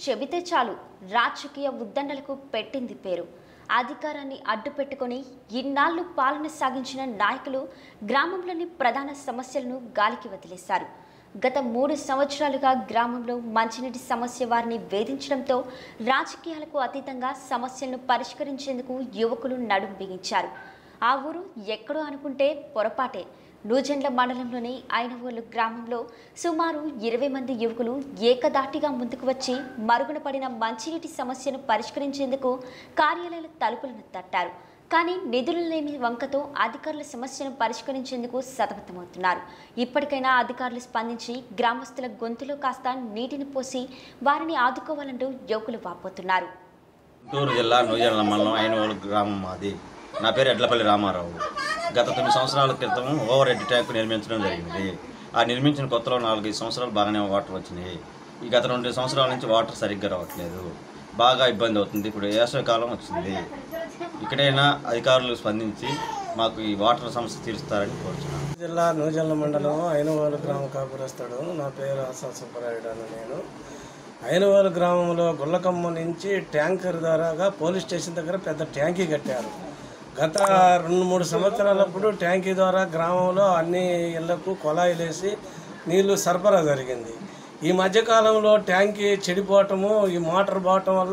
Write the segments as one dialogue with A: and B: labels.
A: చెబితే చాలు రాజకీయ ఉద్దండలకు పెట్టింది పేరు అధికారాన్ని అడ్డు పెట్టుకొని ఇన్నాళ్లు పాలన సాగించిన నాయకులు గ్రామంలోని ప్రధాన సమస్యలను గాలికి వదిలేశారు గత మూడు సంవత్సరాలుగా గ్రామంలో మంచినీటి సమస్య వారిని వేధించడంతో రాజకీయాలకు అతీతంగా సమస్యలను పరిష్కరించేందుకు యువకులు నడుం బిగించారు ఆ ఊరు ఎక్కడో అనుకుంటే పొరపాటే నూజెండ్ల మండలంలోని ఐనవోలు గ్రామంలో సుమారు ఇరవై మంది యువకులు ఏకదాటిగా ముందుకు వచ్చి మరుగున పడిన మంచినీటి సమస్యను పరిష్కరించేందుకు కార్యాలయాల తలుపులను తట్టారు కానీ నిధులు లేని వంకతో అధికారుల సమస్యను పరిష్కరించేందుకు సతమతమవుతున్నారు ఇప్పటికైనా అధికారులు స్పందించి గ్రామస్తుల గొంతులో కాస్త నీటిని పోసి వారిని ఆదుకోవాలంటూ యువకులు వాపోతున్నారు
B: గుంటూరు జిల్లా నూజెండ్ల మండలం ఐనవోలు గ్రామం మాది నా పేరు ఎడ్లపల్లి రామారావు గత తొమ్మిది సంవత్సరాల క్రితం ఓవర్ హెడ్ ట్యాంక్ నిర్మించడం జరిగింది ఆ నిర్మించిన కొత్తలో నాలుగైదు సంవత్సరాలు బాగానే వాటర్ వచ్చినాయి ఈ గత రెండు సంవత్సరాల నుంచి వాటర్ సరిగ్గా రావట్లేదు బాగా ఇబ్బంది అవుతుంది ఇప్పుడు వేసవికాలం వచ్చింది ఇక్కడైనా అధికారులు స్పందించి మాకు ఈ వాటర్ సమస్య తీరుస్తారని కోరుచున్నాను
C: జిల్లా నూజల్ల మండలం అయినవాలు గ్రామ కాపురస్తుడు నా పేరు ఆసా సుబ్బరాయుడు అని నేను అయినవాలు గ్రామంలో గుల్లకమ్మ నుంచి ట్యాంకర్ ద్వారాగా పోలీస్ స్టేషన్ దగ్గర పెద్ద ట్యాంకీ కట్టారు గత రెండు మూడు సంవత్సరాలప్పుడు ట్యాంకీ ద్వారా గ్రామంలో అన్ని ఇళ్లకు కొలాయిలు వేసి నీళ్లు సరఫరా జరిగింది ఈ మధ్యకాలంలో ట్యాంకీ చెడిపోవటము ఈ మోటార్ పోవటం వల్ల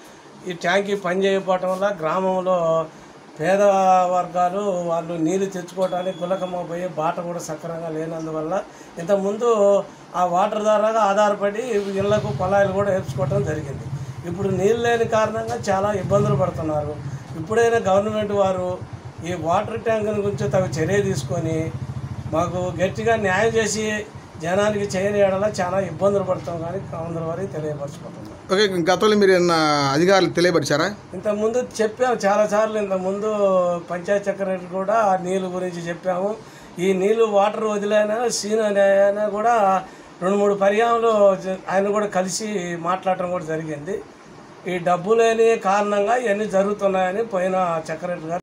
C: ఈ ట్యాంకీ పని చేయకపోవటం వల్ల గ్రామంలో పేద వర్గాలు వాళ్ళు నీళ్లు తెచ్చుకోవడానికి గుల్లకమ్మ పోయే బాట కూడా సక్రమంగా లేనందువల్ల ఇంతకుముందు ఆ వాటర్ ద్వారా ఆధారపడి ఇళ్లకు పొలాలు కూడా వేసుకోవడం జరిగింది ఇప్పుడు నీళ్ళు లేని కారణంగా చాలా ఇబ్బందులు పడుతున్నారు ఇప్పుడైనా గవర్నమెంట్ వారు ఈ వాటర్ ట్యాంకుల గురించి తగు చర్య తీసుకొని మాకు గట్టిగా న్యాయం చేసి జనానికి చేయని ఎడల చాలా ఇబ్బందులు పడతాం కానీ అందరి వారికి తెలియపరచుకుంటున్నాం
D: ఓకే గతంలో మీరు ఏమన్నా అధికారులు తెలియపరిచారా
C: ఇంతకుముందు చెప్పాము చాలాసార్లు ఇంతకుముందు పంచాయత్ సెక్రటరీ కూడా ఆ నీళ్ళు గురించి చెప్పాము ఈ నీళ్ళు వాటర్ వదిలేనా సీన్ అనే ఆయన కూడా రెండు మూడు పర్యాలు ఆయన కూడా కలిసి మాట్లాడటం కూడా జరిగింది ఈ డబ్బు లేని కారణంగా ఇవన్నీ జరుగుతున్నాయని పోయిన సెక్రటరీ గారు